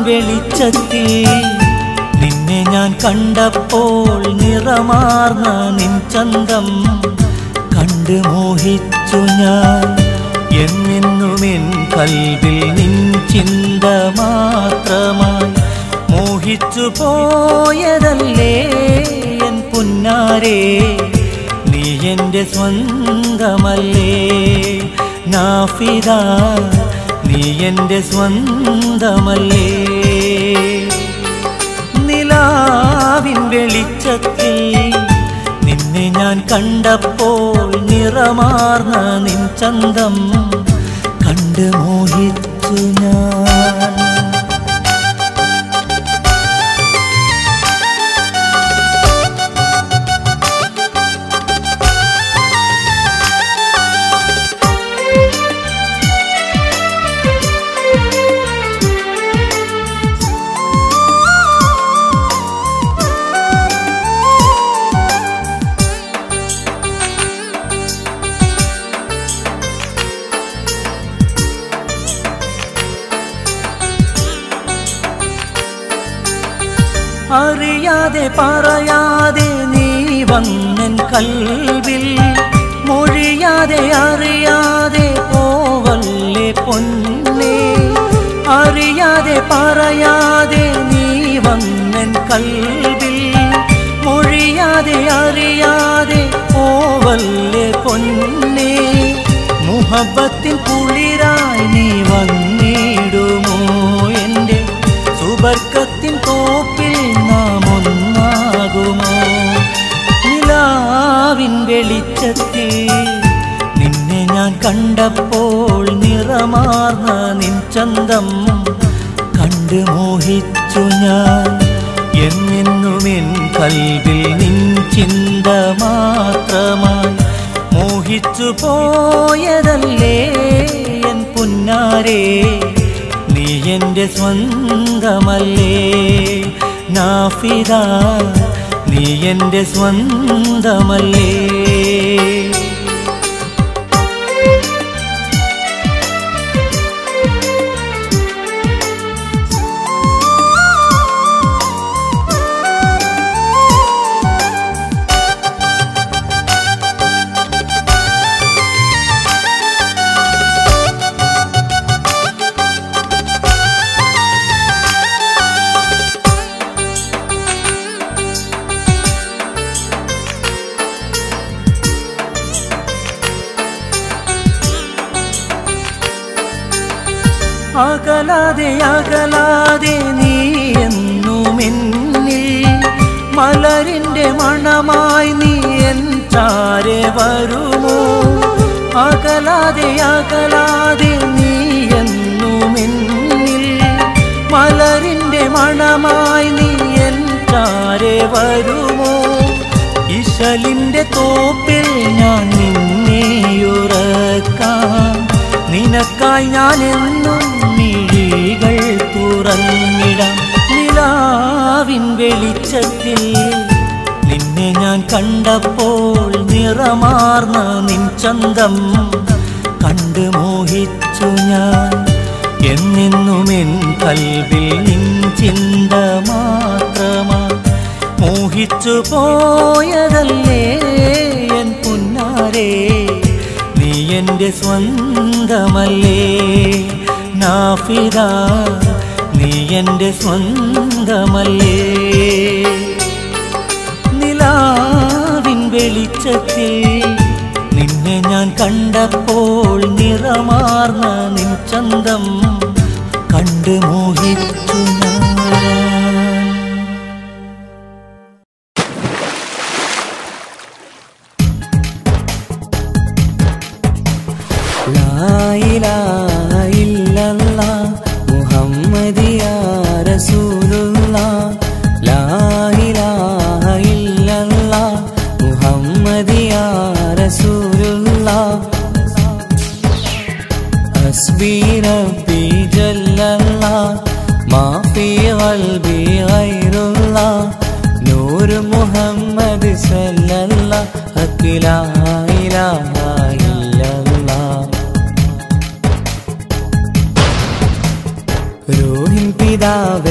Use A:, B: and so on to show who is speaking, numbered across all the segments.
A: വെളിച്ചത്തിൽ നിന്നെ ഞാൻ കണ്ടപ്പോൾ നിറമാർന്ന നിൻ ചന്തം കണ്ട് മോഹിച്ചു ഞാൻ എന്നെന്നും എൻ കൽവിൽ നിൻ ചിന്ത മാത്രമായി മോഹിച്ചു പോയതല്ലേ എൻ പുന്നാരേ നീ എന്റെ സ്വന്തമല്ലേ നാഫിദ നീ എന്റെ സ്വന്തമല്ലേ നിലാവിൻ വെളിച്ചത്തിൽ നിന്നെ ഞാൻ കണ്ടപ്പോൾ നിറമാർന്ന നിൻ ചന്തം കണ്ട് മോഹിച്ചു ഞാൻ അറിയാതെ പറയാതെ നീ വന്നൻ കൽവിൽ മൊഴിയാതെ അറിയാതെ പോവല്ലേ പൊന്നേ അറിയാതെ പറയാതെ നീ വന്നൻ കൽവിൽ മൊഴിയാതെ അറിയാതെ പോവല്ലേ പൊന്നേ മുഹബത്തിൻ കുളിരായി നീ വന്നിടുമോ എൻ്റെ സുബർക്കത്തിൻ തോപ്പിൽ നാം ഒന്നാകുമോ നിലാവിൻ വെളിച്ചത്തിൽ നിന്നെ ഞാൻ കണ്ടപ്പോൾ നിറമാർന്ന നിൻ ചന്തം കണ്ട് മോഹിച്ചു ഞാൻ എന്നെന്നും എൻ കൽവിൽ നിൻ ചിന്ത മാത്രമായി മോഹിച്ചു പോയതല്ലേ എൻ പുന്നാരേ നീ എന്റെ സ്വന്തമല്ലേ നാഫിദ നീ എന്റെ സ്വന്തമല്ലേ അകലാതെ അകലാതെ നീ എന്നും എന്നിൽ മലരിന്റെ മണമായി നീ എൻ ചാരെ വരുമോ അകലാതെ അകലാതെ നീ എന്നും എന്നിൽ മലരിന്റെ മണമായി നീ എൻ ചാരെ വരുമോ ഇശലിന്റെ തോപ്പിൽ ഞാൻ നിന്നെയുറക്കാം നിനക്കായി ഞാൻ എന്നും മിഴികൾ തുറന്നിടാം നിലാവിൻ വെളിച്ചത്തിൽ നിന്നെ ഞാൻ കണ്ടപ്പോൾ നിറമാർന്ന നിൻ ചന്തം കണ്ട് മോഹിച്ചു ഞാൻ എന്നെന്നും എൻ കൽവിൽ നിൻ ചിന്ത മാത്രമായി മോഹിച്ചു പോയതല്ലേ എൻ പുന്നാരേ നീ എന്റെ സ്വന്തമല്ലേ നാഫിദ നീ എന്റെ സ്വന്തമല്ലേ നിലാവിൻ വെളിച്ചത്തിൽ നിന്നെ ഞാൻ കണ്ടപ്പോൾ നിറമാർന്ന നിൻ ചന്തം കണ്ട് മോഹിച്ചു ഞാൻ
B: لا إله إلا الله محمد يا رسول الله لا إله إلا الله محمد يا رسول الله حسبي ربي جل الله ما في قلبي غير الله نور محمد صلى الله حق لا إله إلا الله റൂഹിൻ പിതാവ്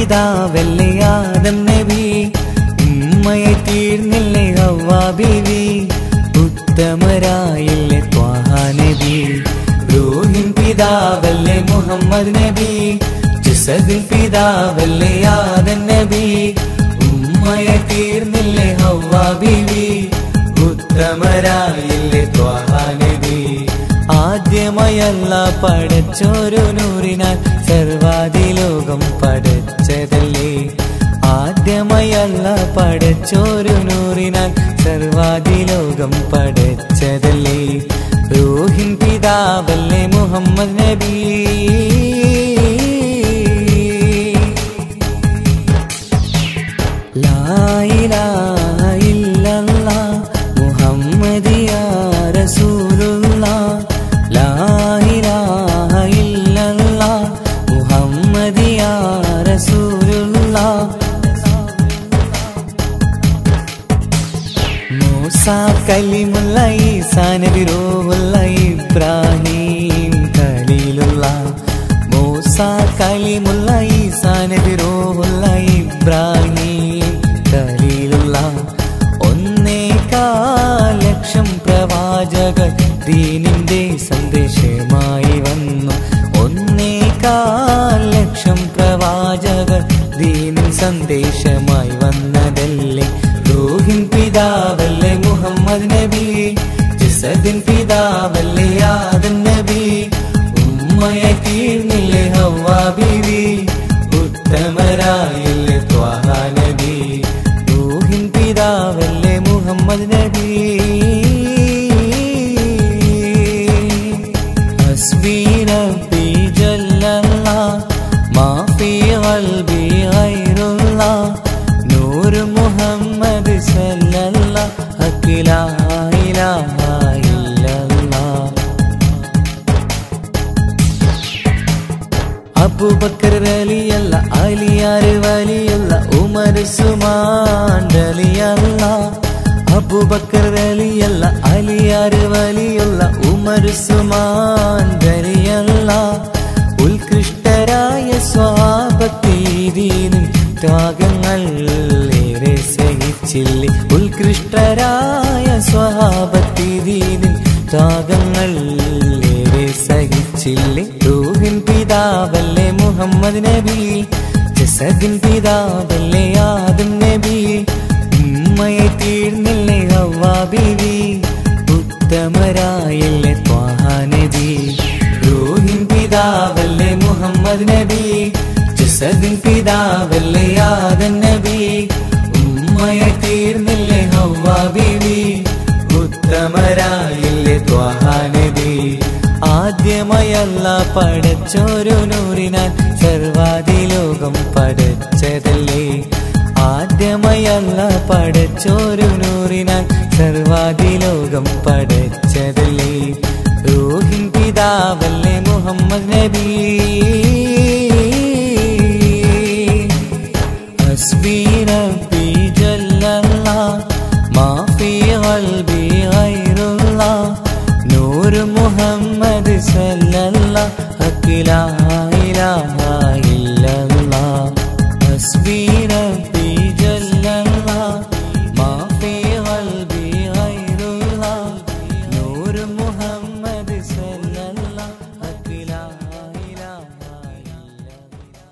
B: പിതാവല്ലേ ആദം നബി ഉമ്മയെ തീർന്നില്ലേ ഹവ്വ ബീവി ഉത്തമരായില്ലേ ത്വാഹ നബി റൂഹിൻ പിതാവല്ലേ മുഹമ്മദ് നബി ജസദിൽ പിതാവല്ലേ ആദം നബി ഉമ്മയെ തീർന്നില്ലേ ഹവ്വ ബീവി ഉത്തമരായില്ലേ ത്വാഹ നബി ആദ്യമയല്ല പടച്ചോരു നൂറിനാൽ സർവാദിലോകം പടച്ചതല്ലേ ആദ്യമയല്ല പടച്ചോരു നൂറിനാൽ സർവാദിലോകം പടച്ചതല്ലേ റൂഹിൻ പിതാവല്ലേ മുഹമ്മദ് നബി لا إله إلا الله محمد يا رسول الله لا إله إلا الله محمد يا رسول الله മൂസ കലിമുള്ള ഈസാ നബി റൂഹുള്ള ഇബ്രാഹിം ഖലീലുള്ള മൂസ കലിമുള്ള ഈസാ നബി റൂഹുള്ള ഇബ്രാഹിം ഖലീലുള്ള ഒന്നേകാൽ ലക്ഷം പ്രവാചകർ ദീനിന്റെ സന്ദേശമായി വന്നു ഒന്നേകാൽ ലക്ഷം പ്രവാചകർ ദീനിൻ സന്ദേശമായി വന്നതല്ലേ റൂഹിൻ പിതാവല്ലേ മുഹമ്മദ് നബി ജസദിൻ പിതാവല്ലേ ആദം നബി ഉമ്മയെ തീർന്നില്ലേ ഹവ്വ ബീവി ഉത്തമരായില്ലേ ത്വാഹ നബി റൂഹിൻ പിതാവല്ലേ മുഹമ്മദ് നബി حسبي ربي جل الله ما في قلبي غير الله نور محمد صلى الله حق لا إله إلا الله അബൂബക്കർ വലിയല്ല അലിയാർ വലിയുള്ള ഉമർ സുമാണ്ടലിയല്ല അബൂബക്കർ വലിയല്ല അലിയാർ വലിയുള്ള ഉമർ സുമാണ്ടലിയല്ല ഉത്കൃഷ്ടരായ സ്വാപത്തീരീനും ത്യാഗങ്ങൾ ഏറെ സഹിച്ചില്ലേ ഉത്കൃഷ്ടരായ സ്വഭാവത്തീരീനും ത്യാഗങ്ങൾ ഏറെ സഹിച്ചില്ലേ റൂഹിൻ പിതാവല്ലേ മുഹമ്മദ് നബി ജസദിൻ പിതാവല്ലേ ആദം നബി ഉമ്മയെ തീർന്നില്ലേ ഹവ്വ ബീവി ഉത്തമരായില്ലേ ത്വാഹ നബി റൂഹിൻ പിതാവല്ലേ മുഹമ്മദ് നബി ജസദിൻ പിതാവല്ലേ ആദം നബി ഉമ്മയെ തീർന്നില്ലേ ഹവ്വ ബീവി ഉത്തമരായില്ലേ ത്വാഹ നബി ആദ്യമയല്ല പടച്ചോരു നൂറിനാൽ സർവാദിലോകം പടച്ചതല്ലേ ആദ്യമയല്ല പടച്ചോരു നൂറിനാൽ സർവാദിലോകം പടച്ചതല്ലേ റൂഹിൻ പിതാവല്ലേ മുഹമ്മദ് നബി حسبي ربي جل الله ما في قلبي غير الله نور محمد صلى الله حق لا إله إلا الله حسبي ربي جل الله ما في قلبي غير الله نور محمد صلى الله حق لا إله إلا الله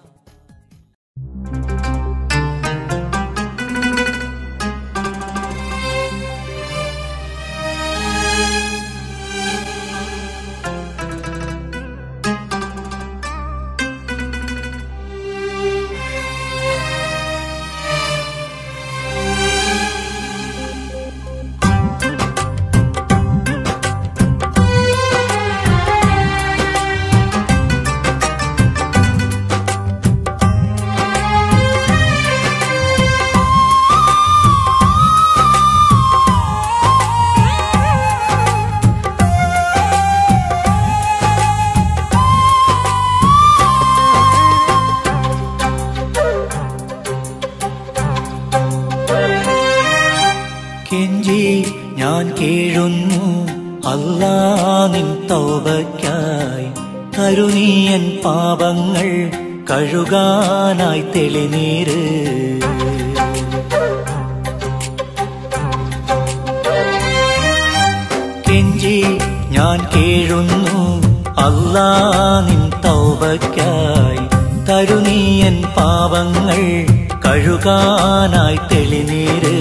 A: കെഞ്ചി ഞാൻ കേഴുന്നു അല്ലാ നിൻ തൗബയ്ക്കായി കരുനീയൻ പാപങ്ങൾ കഴുകാനായി തെളിനീര് കെഞ്ചി ഞാൻ കേഴുന്നു അല്ലാ നിൻ തൗബയ്ക്കായി തരുനീയൻ പാവങ്ങൾ കഴുകാനായി തെളിനീര്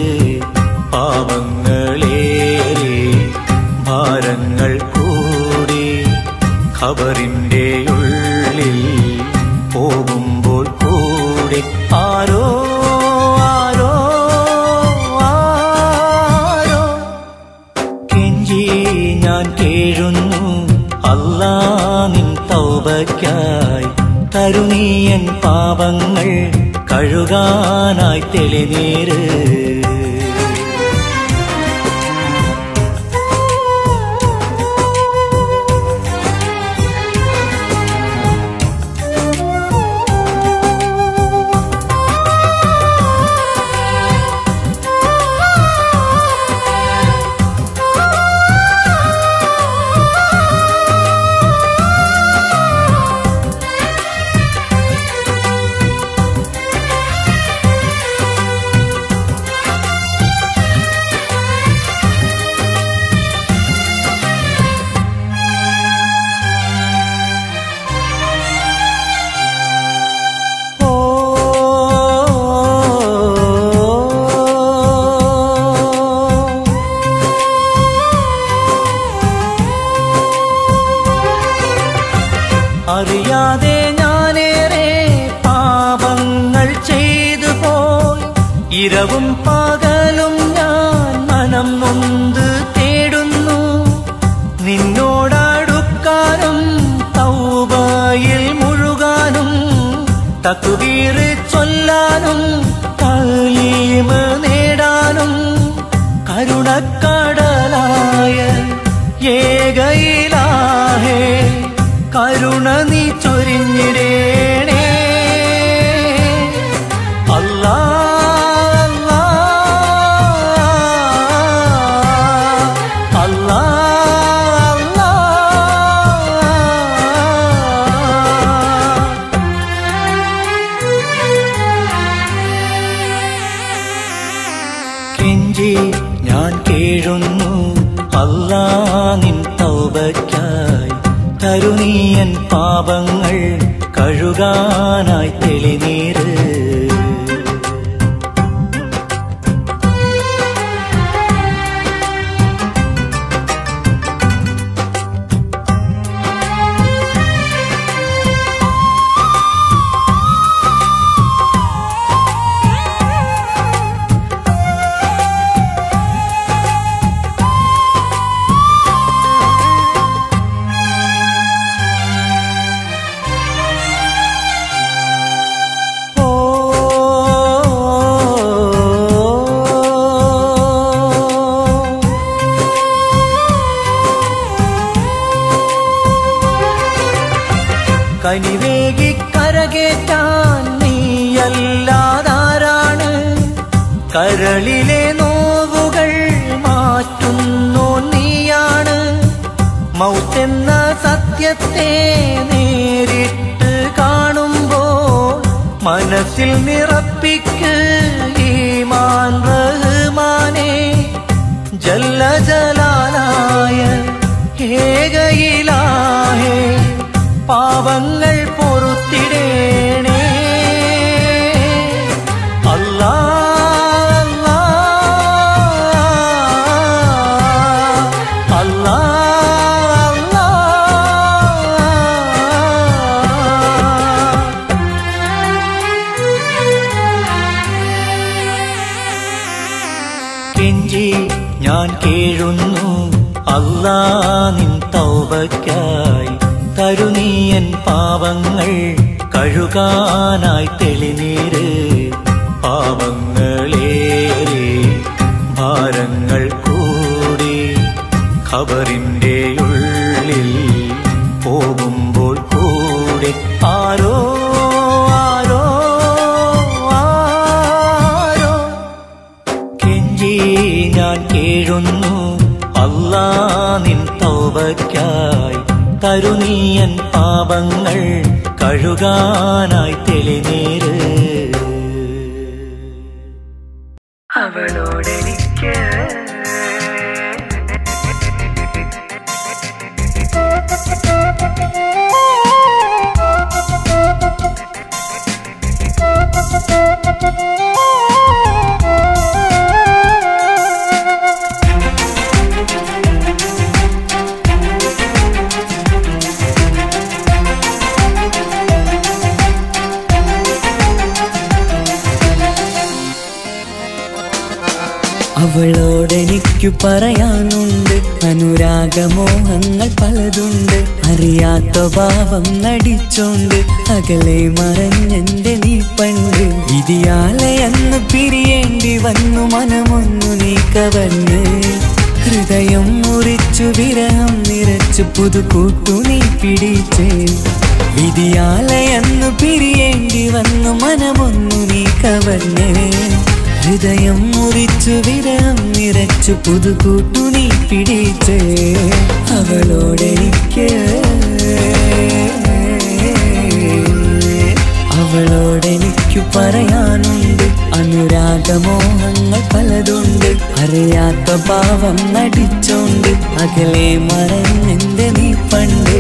A: പാവങ്ങളേറെ ഭാരങ്ങൾ കൂടി ഖബറിന്റെ ഉള്ളിൽ പോകുമ്പോൾ കൂടെ ആരോ ആരോ ആരോ കെഞ്ചി ഞാൻ കേഴുന്നു അല്ലാ നിൻ തൗബയ്ക്കായി തരുണീയൻ പാപങ്ങൾ കഴുകാനായി തെളിനീര് ഓ അറിയാതെ ഞാനേറെ പാപങ്ങൾ ചെയ്തു പോയി ഇരവും പകലും ഞാൻ മനം നൊന്ത് തേടുന്നു നിന്നോടടുക്കാനും തൗബയിൽ മുഴുകാനും തക്കുവീറ് ചൊല്ലാനും കലീമ് നേടാനും കരുണക്കടലായ ഏകയിലാഹേ കരുണ നീ ചൊരിഞ്ഞിടേണേ അല്ലാ അല്ലാ അല്ലാ അല്ലാ കെഞ്ചി ഞാൻ കേഴുന്നു അല്ലാ നിൻ തൗബയ്ക്കായി തരുണീയൻ പാപങ്ങൾ കഴുകാനായി തെളിനീര് ഓ കനിവേകി കരകേറ്റാൻ നീയല്ലാതാരാണ് കരളിലെ നോവുകൾ മാറ്റുന്നു നീയാണ് മൗത്തെന്ന സത്യത്തെ നേരിട്ട് കാണുമ്പോൾ മനസ്സിൽ നിറപ്പിക്ക് ഈമാൻ റഹ്മാനെ ജല്ല ജലാലായ ഏകയിലാഹേ പാവങ്ങൾ പൊറുത്തിടേണേ അല്ലാ അല്ലാ അല്ലാ അല്ലാ കെഞ്ചി ഞാൻ കേഴുന്നു അല്ലാ നിൻ തൗബയ്ക്കായി തരുനീയൻ പാവങ്ങൾ കഴുകാനായി തെളിനീര് പാവങ്ങളേറെ ഭാരങ്ങൾ കൂടി ഖബറിന്റെ ഉള്ളിൽ പോകുമ്പോൾ കൂടെ ആരോ ആരോ ആരോ കെഞ്ചി ഞാൻ കേഴുന്നു അല്ലാ നിൻ തൗബയ്ക്കായി തരുനീയൻ പാപങ്ങൾ കഴുകാനായി തെളിനീര്
C: അവളോടെനിക്ക്
B: അവളോടെനിക്കു പറയാനുണ്ട് അനുരാഗമോഹങ്ങൾ പലതുണ്ട് അറിയാത്ത ഭാവം നടിച്ചോണ്ട് അകലെ മറഞ്ഞെന്റെ നീ പണ്ട് വിധിയാലെ അന്ന് പിരിയേണ്ടി വന്നു മനമൊന്നു നീ കവർന്ന് ഹൃദയം മുറിച്ചു വിരഹം നിറച്ചു പുതുകൂട്ടു നീ പിടിച്ച് വിധിയാലെ അന്ന് പിരിയേണ്ടി വന്നു മനമൊന്നു നീ കവർന്ന് ഹൃദയം മുറിച്ചു വിരം നിറച്ചു പുതുകൂട്ടു നീ പിടിച്ച് അവളോടെനിക്ക് അവളോടെനിക്കു പറയാനുണ്ട് അനുരാഗമോഹങ്ങൾ പലതുണ്ട് അറിയാത്ത ഭാവം നടിച്ചോണ്ട് അകലെ മറഞ്ഞെന്റെ നീ പണ്ട്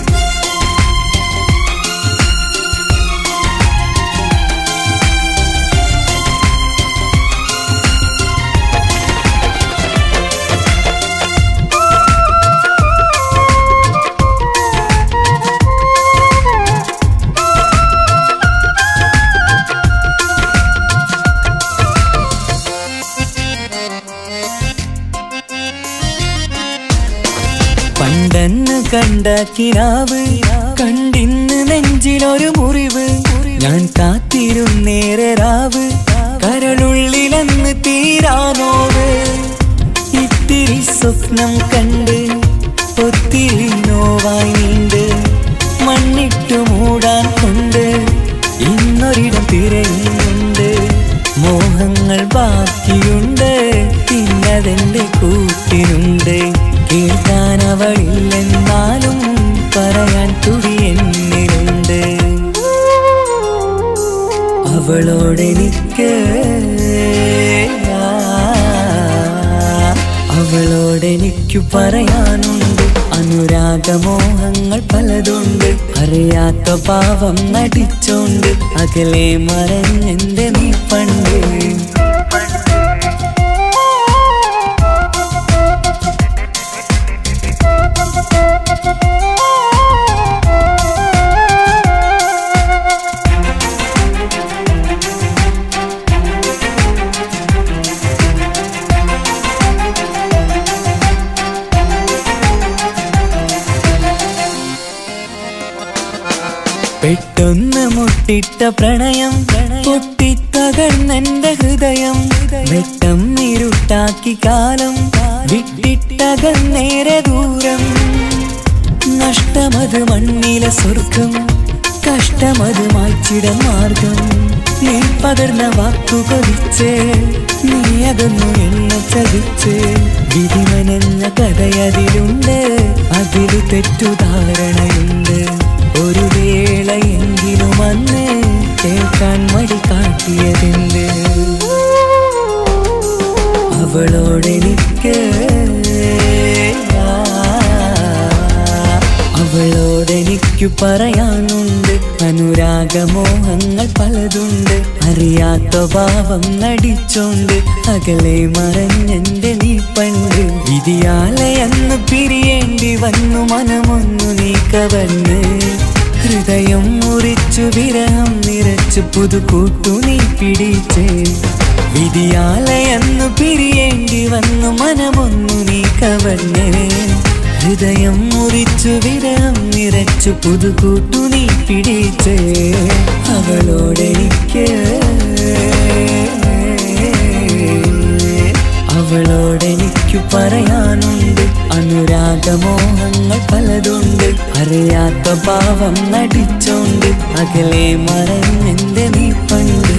B: പണ്ടെന്ന് കണ്ട കിനാവ് കണ്ടിന്ന് നെഞ്ചിലൊരു മുറിവ് ഞാൻ കാത്തിരുന്നേറെ രാവ് കരളുള്ളിലെന്ന് തീരാനോവ് ഇത്തിരി സ്വപ്നം കണ്ട് ഒത്തിരി നോവായി നീണ്ട് മണ്ണിട്ടു മൂടാൻ കൊണ്ട് ഇന്നൊരിടം തിരയുന്നുണ്ട് മോഹങ്ങൾ ബാക്കിയുണ്ട് പിന്നതെന്റെ കൂട്ടിനുണ്ട് കേൾക്കാൻ അവളില്ലെന്നാലും പറയാൻ തുടി എന്നിലുണ്ട് അവളോടെനിക്ക് അവളോടെനിക്കു പറയാനുണ്ട് അനുരാഗമോഹങ്ങൾ പലതുണ്ട് അറിയാത്ത പാവം നടിച്ചോണ്ട് അകലെ മറഞ്ഞെന്റെ നീ പണ്ട് പെട്ടൊന്ന് മുട്ടിട്ട പ്രണയം പൊട്ടിത്തകർന്നെന്റെ ഹൃദയം വെട്ടം ഇരുട്ടാക്കി കാലം വിട്ടിട്ടകന്നേരെ ദൂരം നഷ്ടമത് മണ്ണിലെ സ്വർഗം കഷ്ടമത് മായ്ച്ചിട മാർഗം നീ പകർന്ന വാക്കു കൊതിച്ച് നീ അതൊന്നു എന്നെ ചതിച്ച് വിധിമനഞ്ഞ കഥയതിലുണ്ട് അതില് തെറ്റുധാരണയുണ്ട് ഒരു വേളയെങ്കിലും അന്ന് കേൾക്കാൻ മടി കാട്ടിയതെന്ത് അവളോടെനിക്ക് അവളോടെനിക്കു പറയാനുണ്ട് അനുരാഗമോഹങ്ങൾ പലതുണ്ട് അറിയാത്ത ഭാവം നടിച്ചോണ്ട് അകലെ മറഞ്ഞെന്റെ നീ പണ്ട് വിധിയാലെ അന്ന് പിരിയേണ്ടി വന്നു മനമൊന്നു നീ കവർന്ന് ഹൃദയം മുറിച്ചു വിരഹം നിറച്ചു പുതുകൂട്ടു നീ പിടിച്ച് വിധിയാലെ അന്ന് പിരിയേണ്ടി വന്നു മനമൊന്നു നീ കവർന്ന് ഹൃദയം മുറിച്ചു വിരഹം നിറച്ചു പുതുകൂട്ടു നീ പിടിച്ച് അവളോടെനിക്ക് അവളോടെനിക്കു പറയാനുണ്ട് അനുരാഗമോഹങ്ങൾ പലതുണ്ട് അറിയാത്ത ഭാവം നടിച്ചോണ്ട് അകലെ മറഞ്ഞെന്റെ നീ പണ്ട്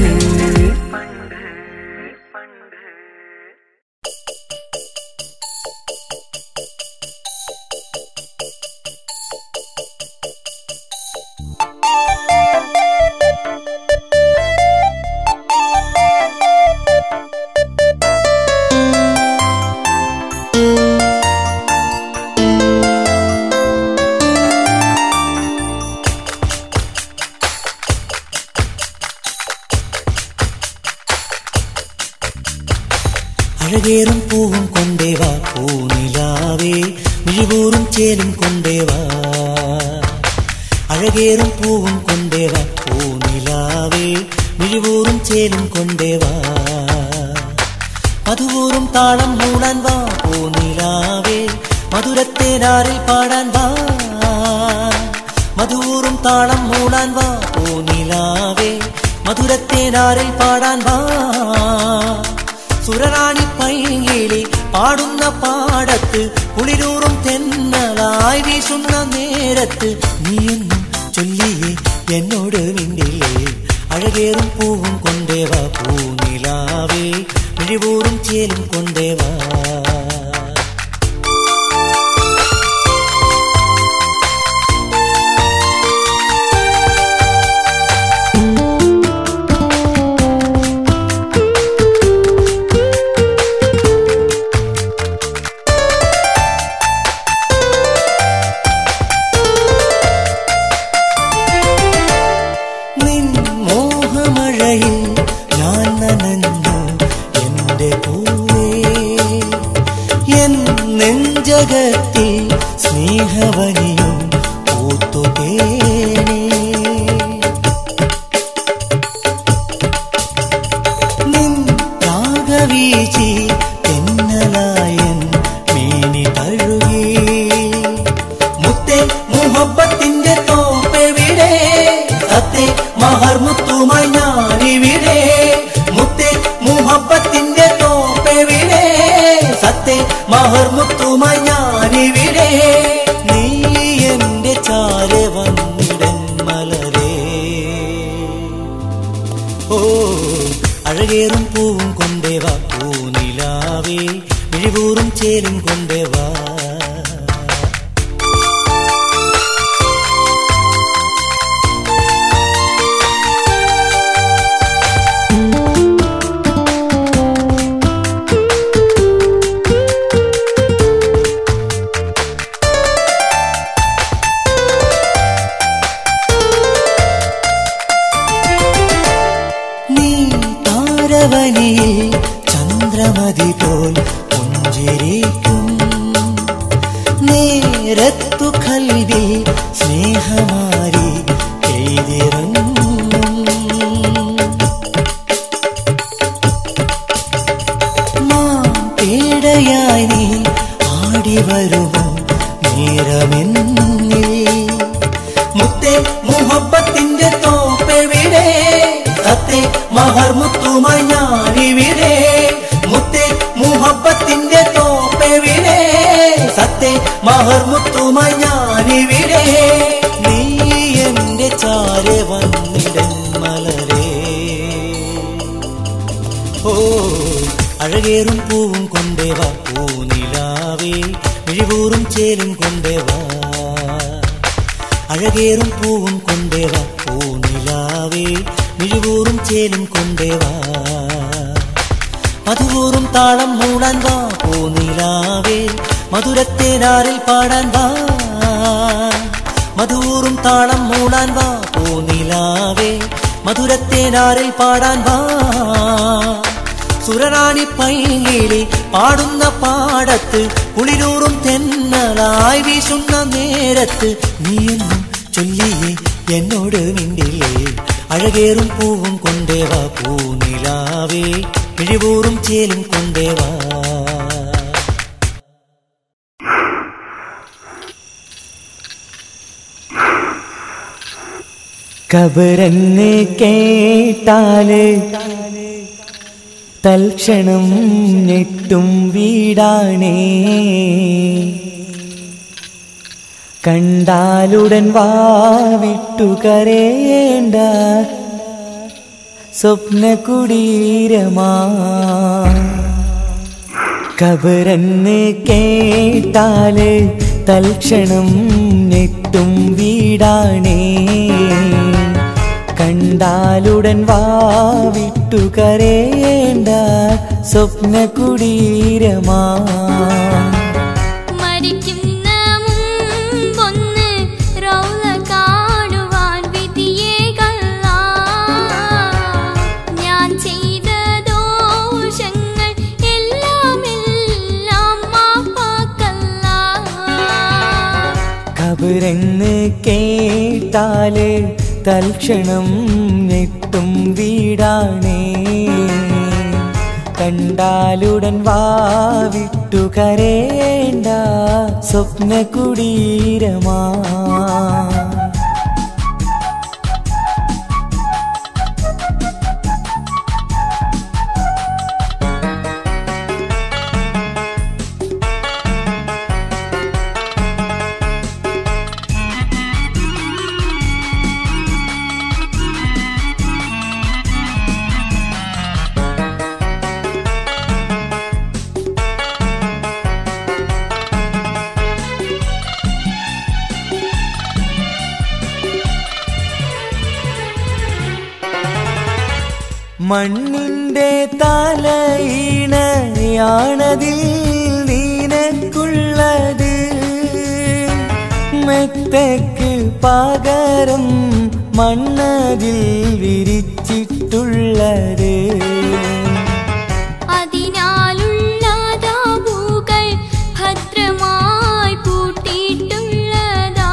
A: മിഴിവൂറും ചേലും കൊണ്ടേവാ അഴകേറും പൂവും കൊണ്ടേവാ പൂനിലാവേ മിഴിവൂറും ചേലും കൊണ്ടേവാ മധുവൂറും താളം മൂടാൻ വാ പൂനിലാവേ മധുരത്തേനാറിൽ പാടാൻ വാ മധുവൂറും താളം മൂടാൻ വാ പൂനിലാവേ മധുരത്തേനാറിൽ പാടാൻ വാ സുരറാണി പൈകിളി പാടുന്ന പാടത്ത് കുളിരൂറും തെന്നലായി വീശുന്ന നേരത്ത് നീയെന്നും ചൊല്ലിയേ എന്നോട് മിണ്ടില്ലേ അഴകേറും പൂവും കൊണ്ടേവാ പൂനിലാവേ മിഴിവൂറും ചേലും കൊണ്ടേവാ നിൻ മോഹമഴയിൽ ഞാൻ നനഞ്ഞു എന്റെ പൂവേ എൻ നെഞ്ചകത്തിൽ സ്നേഹവനിയും പൂത്തുതേനേ നിൻ രാഗവീചി തെന്നലായൻ മേനി തഴുകി മുത്തേ മുഹബത്തിന്റെ തോപ്പെവിടെ സത്തേ മഹർമുത്തുമായി ഞാനിവിടെ മുത്തേ മുഹബത്തിന്റെ തോപ്പെവിടെ സത്തേ മഹർമുത്തുമായി ഞാനിവിടെ നീ എന്റെ ചാരെ വന്നിടൻ മലരേ ഓ അഴകേറും പൂവും കൊണ്ടേവാ പൂനിലാവേ മിഴിവൂറും ചേലും കൊണ്ടേവാ നീ താരവനിയിൽ ചന്ദ്രമതി പോൽ പുഞ്ചിരിക്കും നേരത്തു കൽവി സ്നേഹമാരി എഴുതിറങ്ങും മാം പേടയായി നീ ആടി വരുമോ നേരമെന്നിൽ മുത്തേ മുഹബത്തിന്റെ തോപ്പെവിടെ സത്തേ മഹർമുത്തുമായി ഞാനിവിടെ മുത്തേ മുഹബത്തിന്റെ തോപ്പെവിടെ സത്തേ മഹർമുത്തുമായി ഞാനിവിടെ നീ എന്റെ ചാരെ വന്നിടൻ മലരേ ഓ അഴകേറും പൂവും കൊണ്ടേവാ പൂനിലാവേ മിഴിവൂറും ചേലും കൊണ്ടേവാ അഴകേറും പൂവും കൊണ്ടേവാ പൂനിലാവേ മിഴിവൂറും ചേലും കൊണ്ടേവാ മധുവൂറും താളം മൂടാൻ വാ പൂനിലാവേ മധുരത്തേനാറിൽ പാടാൻ വാ മധുവൂറും താളം മൂടാൻ വാ പൂനിലാവേ മധുരത്തേനാറിൽ പാടാൻ വാ സുരറാണി പൈകിളി പാടുന്ന പാടത്ത് കുളിരൂറും തെന്നലായി വീശുന്ന നേരത്ത് നീയെന്നും ചൊല്ലിയേ എന്നോട് മിണ്ടില്ലേ അഴകേറും പൂവും കൊണ്ടേവാ പൂനിലാവേ മിഴിവൂറും ചേലും കൊണ്ടേവാ
B: കബറന്ന് കേട്ടാല് തൽക്ഷണം ഞെട്ടും വീടാണേ കണ്ടാലുടൻ വാവിട്ടുകരേണ്ട സ്വപ്ന കുടീരമാ കബറന്ന് കേട്ടാല് തൽക്ഷണം ഞെട്ടും വീടാണേ കണ്ടാലുടൻ വാവിട്ടുകരേണ്ട സ്വപ്ന കുടീരമാ
C: മരിക്കുന്ന മുമ്പൊന്ന് റൗള കാണുവാൻ വിധിയേകല്ല ഞാൻ ചെയ്ത ദോഷങ്ങൾ എല്ലാം എല്ലാം മാപ്പാക്കല്ല
B: കബറെന്ന് കേട്ടാല് തൽക്ഷണം ഞെട്ടും വീടാണേ കണ്ടാലുടൻ വാവിട്ടു കരേണ്ട സ്വപ്ന കുടീരമാ മണ്ണിന്റെ തലയിണയാണതിൽ നീനക്കുള്ളത് മെത്തക്ക് പകരം മണ്ണതിൽ വിരിച്ചിട്ടുള്ളത്
C: അതിനാലുള്ള താബൂകൾ ഭദ്രമായി പൂട്ടിയിട്ടുള്ളതാ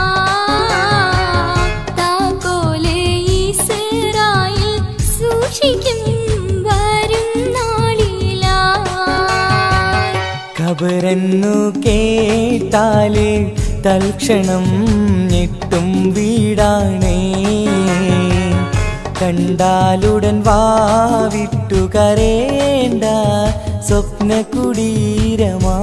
C: താക്കോലെ ഇസ്രായേൽ സൂക്ഷിക്കും വരും നാളിലാ
B: കബറന്നു കേട്ടാല് തൽക്ഷണം ഞെട്ടും വീടാണേ കണ്ടാലുടൻ വാവിട്ടു കരേണ്ട സ്വപ്ന കുടീരമാ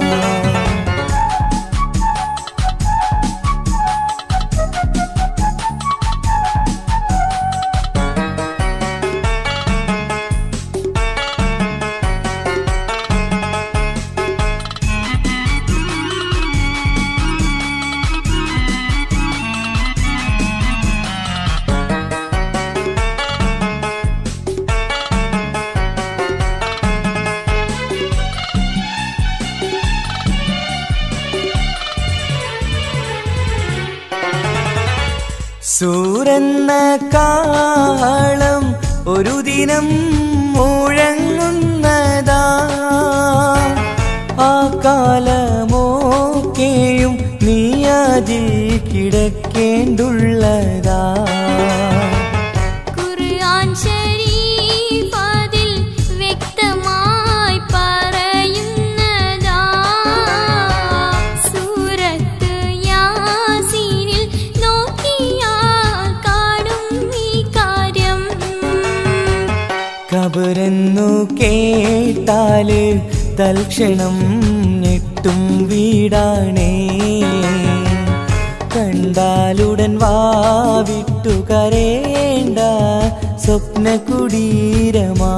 B: സൂരെന്ന കാളം ഒരു ദിനം മുഴങ്ങുന്നതാ ആ കാലമോക്കെയും നീ അതിൽ കിടക്കേണ്ടുള്ളതാ
C: ഖുർആൻ ശരീഫ് അതിൽ വ്യക്തമായി പറയുന്നതാ സൂറത്ത് യാസീനിൽ നോക്കിയാൽ കാണും ഈ കാര്യം
B: കബറന്നു കേട്ടാല് തൽക്ഷണം ഞെട്ടും വീടാണേ കണ്ടാലുടൻ വാവിട്ടു കരേണ്ട സ്വപ്ന കുടീരമാ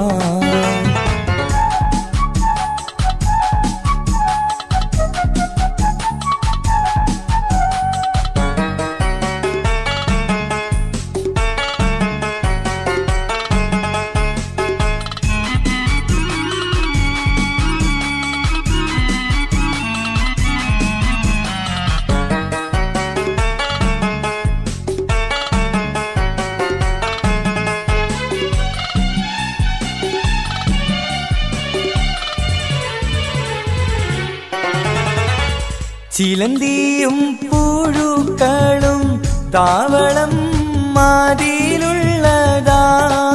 B: ചിലന്തിയും പുഴുക്കളും താവളം മാതിയിലുള്ളതാ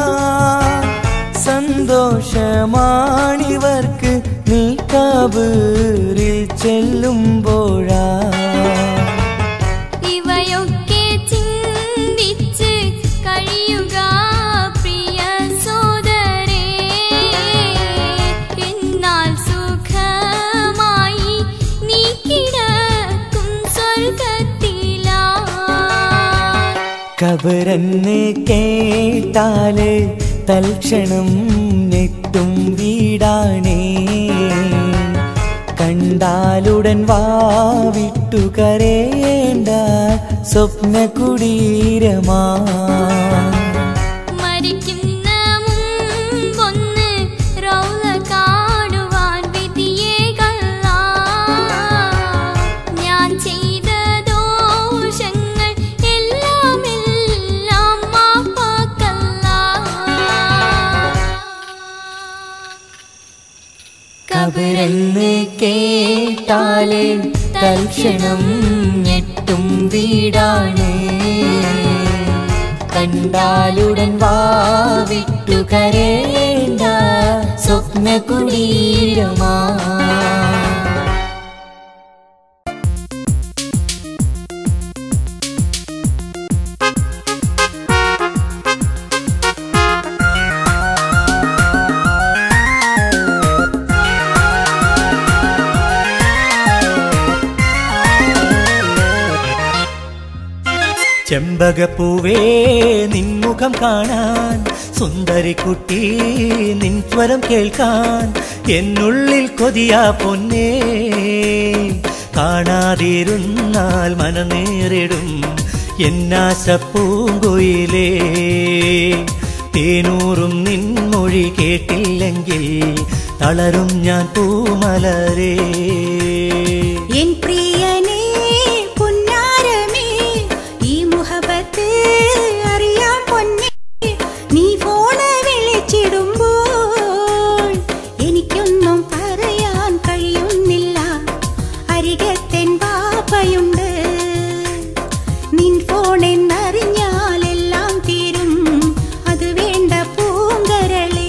B: സന്തോഷമാണിവർക്ക് നീ കബറിൽ ചെല്ലുമ്പോഴാ
C: ഇവയൊക്കെ ചിന്തിച്ച് കഴിയുക പ്രിയ സോദരേ എന്നാൽ സുഖമായി നീ കിടക്കും സ്വർഗത്തിലാ
B: കബറന്ന് കേട്ടാല് തൽക്ഷണം ഞെട്ടും വീടാണേ കണ്ടാലുടൻ വാവിട്ടു കരേണ്ട സ്വപ്ന കുടീരമാ
C: മരിക്കുന്ന മുമ്പൊന്ന് റൗള കാണുവാൻ വിധിയേകല്ല ഞാൻ ചെയ്ത ദോഷങ്ങൾ എല്ലാം എല്ലാം മാപ്പാക്കല്ല
B: കബറന്ന് കേട്ടാല് തൽക്ഷണം ഞെട്ടും വീടാണ് കണ്ടാലുടൻ വാവിട്ടു കരേണ്ട സ്വപ്ന കുടീരമാ ചെമ്പകപ്പൂവേ നിൻമുഖം കാണാൻ സുന്ദരിക്കുട്ടി നിൻ സ്വരം കേൾക്കാൻ എന്നുള്ളിൽ കൊതിയാ പൊന്നേ കാണാതിരുന്നാൽ മനനേറിടും എന്നാശ പൂങ്കുയിലേ തേനൂറും നിൻമൊഴി കേട്ടില്ലെങ്കിൽ തളരും ഞാൻ പൂമലരേ
D: എൻ പ്രിയനേ പുന്നാരമേ ഈ മുഹബത്ത് അറിയാം പൊന്നേ നീ ഫോണ് വിളിച്ചിടുമ്പോൾ എനിക്കൊന്നും പറയാൻ കഴിയുന്നില്ല അരികത്തെൻ പാപ്പയുണ്ട് നിൻ ഫോൺ എന്നറിഞ്ഞാൽ എല്ലാം തീരും അത് വേണ്ട പൂങ്കരളേ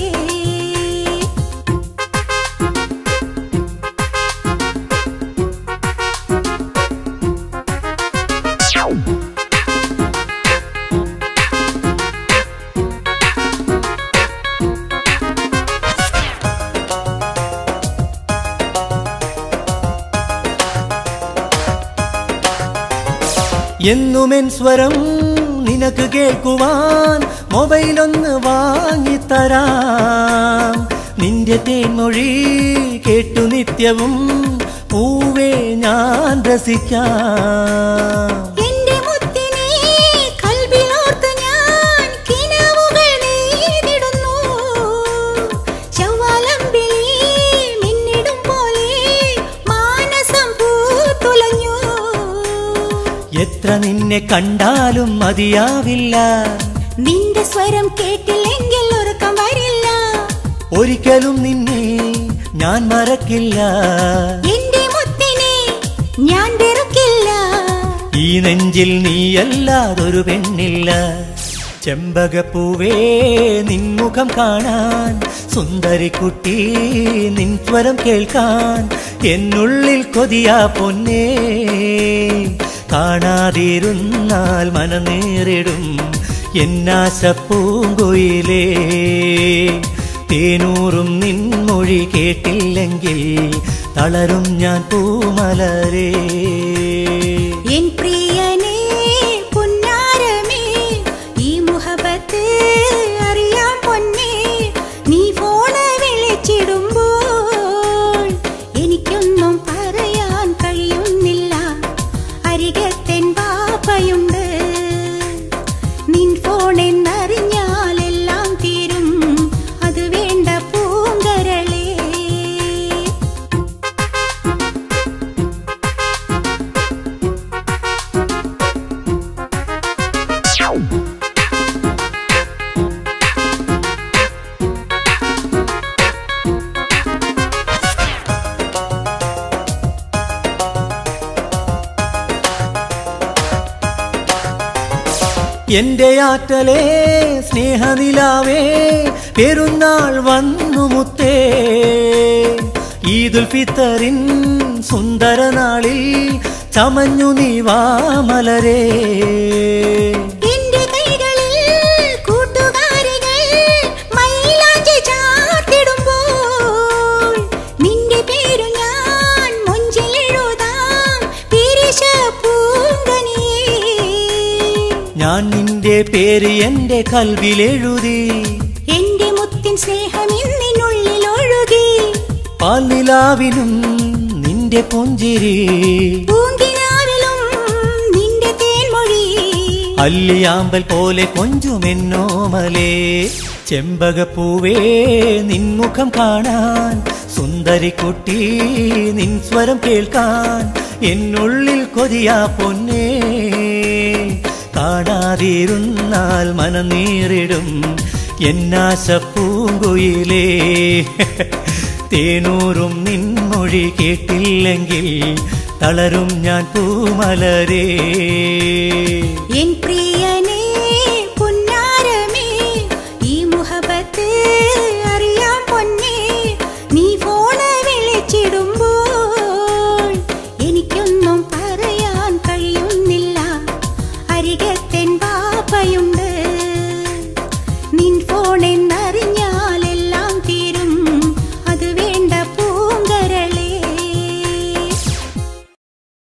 B: എന്നുമെൻ സ്വരം നിനക്ക് കേൾക്കുവാൻ മൊബൈലൊന്ന് വാങ്ങിത്തരാം നിന്റെ തേൻമൊഴി കേട്ടു നിത്യവും പൂവേ ഞാൻ രസിക്കാം
D: എന്റെ മുത്തിനെ കൽബിലോർത്ത് ഞാൻ കിനാവുകൾ നെയ്തിടുന്നു. ചൊവ്വാലമ്പിളി മിന്നിടും പോലെ മാനസം പൂത്തുലഞ്ഞു.
B: എത്ര നിന്നെ കണ്ടാലും മതിയാവില്ല
D: നിന്റെ സ്വരം കേട്ടില്ലെങ്കിൽ ഉറക്കം വരില്ല
B: ഒരിക്കലും നിന്നെ ഞാൻ മറക്കില്ല
D: എന്റെ മുത്തിനെ ഞാൻ വെറുക്കില്ല
B: ഈ നെഞ്ചിൽ നീയല്ലാതൊരു പെണ്ണില്ല ചെമ്പകപ്പൂവേ നിൻമുഖം കാണാൻ സുന്ദരിക്കുട്ടി നിൻ സ്വരം കേൾക്കാൻ എന്നുള്ളിൽ കൊതിയാ പൊന്നേ കാണാതിരുന്നാൽ മനനേറിടും എന്നാശ പൂങ്കുയിലേ തേനൂറും നിൻമൊഴി കേട്ടില്ലെങ്കിൽ തളരും ഞാൻ പൂമലരേ
D: എൻ പ്രിയനേ പുന്നാരമേ ഈ മുഹബത്ത് അറിയാം പൊന്നേ നീ ഫോണ് വിളിച്ചിടുമ്പോൾ എനിക്കൊന്നും പറയാൻ കഴിയുന്നില്ല അരികത്തെൻ പാപ്പയുണ്ട് നിൻ ഫോൺ എന്നറിഞ്ഞാൽ എല്ലാം തീരും അത് വേണ്ട പൂങ്കരളേ
B: എന്റെ ആറ്റലേ സ്നേഹനിലാവേ പെരുന്നാൾ വന്നു മുത്തേ ഈദുൽ ഫിത്തറിൻ സുന്ദര നാളിൽ ചമഞ്ഞു നീ വാമലരേ
D: എന്റെ കൈകളിൽ കൂട്ടുകാരികൾ മൈലാഞ്ചി ചാർത്തിടുമ്പോൾ നിന്റെ പേരു ഞാൻ മൊഞ്ചിലെഴുതാം പിരിശ പൂങ്കനിയേ
B: ഞാൻ നിന്റെ പേര് എന്റെ കൽവിലെഴുതി
D: എന്റെ മുത്തിൻ സ്നേഹം ഇന്നിനുള്ളിൽ ഒഴുകി
B: പാൽനിലാവിനും നിന്റെ പുഞ്ചിരി
D: പൂങ്കിനാവിലും നിന്റെ തേൻമൊഴി
B: അല്ലിയാമ്പൽ പോലെ കൊഞ്ചുമെന്നോമലേ ചെമ്പകപ്പൂവേ നിൻമുഖം കാണാൻ സുന്ദരിക്കുട്ടി നിൻ സ്വരം കേൾക്കാൻ എന്നുള്ളിൽ കൊതിയാ പൊന്നേ കാണാതിരുന്നാൽ മനനീറിടും എന്നാശ പൂങ്കുയിലേ തേനൂറും നിൻമൊഴി കേട്ടില്ലെങ്കിൽ തളരും ഞാൻ പൂമലരേ
D: എൻ പ്രിയനേ പുന്നാരമേ ഈ മുഹബത്ത് അറിയാം പൊന്നേ നീ ഫോണ് വിളിച്ചിടുമ്പോൾ എനിക്കൊന്നും പറയാൻ കഴിയുന്നില്ല അരികത്തെൻ ബാപ്പയുണ്ട് നിൻ ഫോൺ എന്ന